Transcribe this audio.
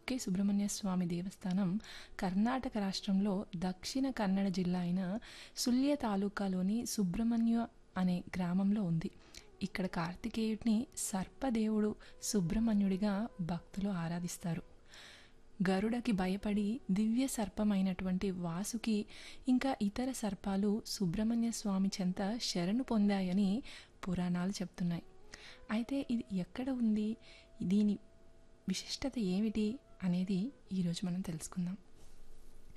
కుಕ್ಕೆ సుబ్రహ్మణ్య స్వామి దేవస్థానం కర్ణాటక రాష్ట్రంలో దక్షిణ కన్నడ జిల్లా అయిన సుల్య తాలూకాలోని సుబ్రహ్మణ్య అనే గ్రామంలో ఉంది ఇక్కడ కార్తికేయుడిని సర్పదేవుడు సుబ్రహ్మణ్యుడిగా భక్తులు ఆరాధిస్తారు గరుడకి భయపడి దివ్య సర్పమైనటువంటి వాసుకి ఇంకా ఇతర సర్పాలు సుబ్రహ్మణ్య స్వామి చెంత శరణు పొందాయని పురాణాలు చెప్తున్నాయి అయితే ఇది ఎక్కడ ఉంది దీని విశిష్టత ఏమిటి అనేది ఈరోజు మనం తెలుసుకుందాం